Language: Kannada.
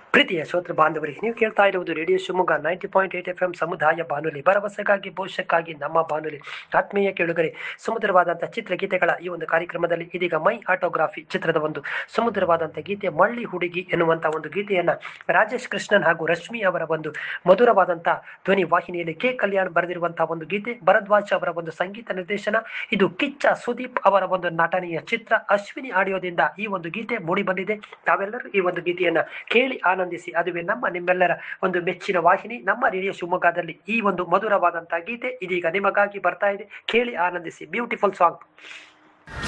ಪ್ರೀತಿಯ ಶ್ರೋತೃ ಬಾಂಧವರಿಗೆ ನೀವು ಕೇಳ್ತಾ ಇರುವುದು radio Shivamogga ninety point eight F M ಸಮುದಾಯ ಬಾನುಲಿ ಭರವಸೆಗಾಗಿ ಭವಿಷ್ಯಕ್ಕಾಗಿ ನಮ್ಮ ಬಾನುಲಿ ಆತ್ಮೀಯ ಕೇಳುಗರೆ ಸುಮಧುರವಾದಂಥ ಚಿತ್ರಗೀತೆಗಳ ಈ ಒಂದು ಕಾರ್ಯಕ್ರಮದಲ್ಲಿ ಇದೀಗ ಮೈ ಆಟೋಗ್ರಾಫಿ ಚಿತ್ರದ ಒಂದು ಸುಮಧುರವಾದಂಥ ಗೀತೆ ಮಳ್ಳಿ ಹುಡುಗಿ ಎನ್ನುವಂಥ ಒಂದು ಗೀತೆಯನ್ನ ರಾಜೇಶ್ ಕೃಷ್ಣನ್ ಹಾಗೂ ರಶ್ಮಿ ಅವರ ಒಂದು ಮಧುರವಾದಂಥ ಧ್ವನಿ ವಾಹಿನಿಯಲ್ಲಿ ಕೆ ಕಲ್ಯಾಣ್ ಬರೆದಿರುವಂತಹ ಒಂದು ಗೀತೆ ಭರದ್ವಾಜ್ ಅವರ ಒಂದು ಸಂಗೀತ ನಿರ್ದೇಶನ ಇದು ಕಿಚ್ಚ ಸುದೀಪ್ ಅವರ ಒಂದು ನಟನೆಯ ಚಿತ್ರ ಅಶ್ವಿನಿ ಆಡಿಯೋದಿಂದ ಈ ಒಂದು ಗೀತೆ ಮೂಡಿ ಬಂದಿದೆ ತಾವೆಲ್ಲರೂ ಈ ಒಂದು ಗೀತೆಯನ್ನ ಕೇಳಿ ಆನಂದಿಸಿ ಅದುವೇ ನಮ್ಮ ನಿಮ್ಮೆಲ್ಲರ ಒಂದು ಮೆಚ್ಚಿನ ವಾಹಿನಿ ನಮ್ಮ ರೇಡಿಯೋ ಶಿವಮೊಗ್ಗದಲ್ಲಿ ಈ ಒಂದು ಮಧುರವಾದಂತಹ ಗೀತೆ ಇದೀಗ ನಿಮಗಾಗಿ ಬರ್ತಾ ಇದೆ ಕೇಳಿ ಆನಂದಿಸಿ ಬ್ಯೂಟಿಫುಲ್ ಸಾಂಗ್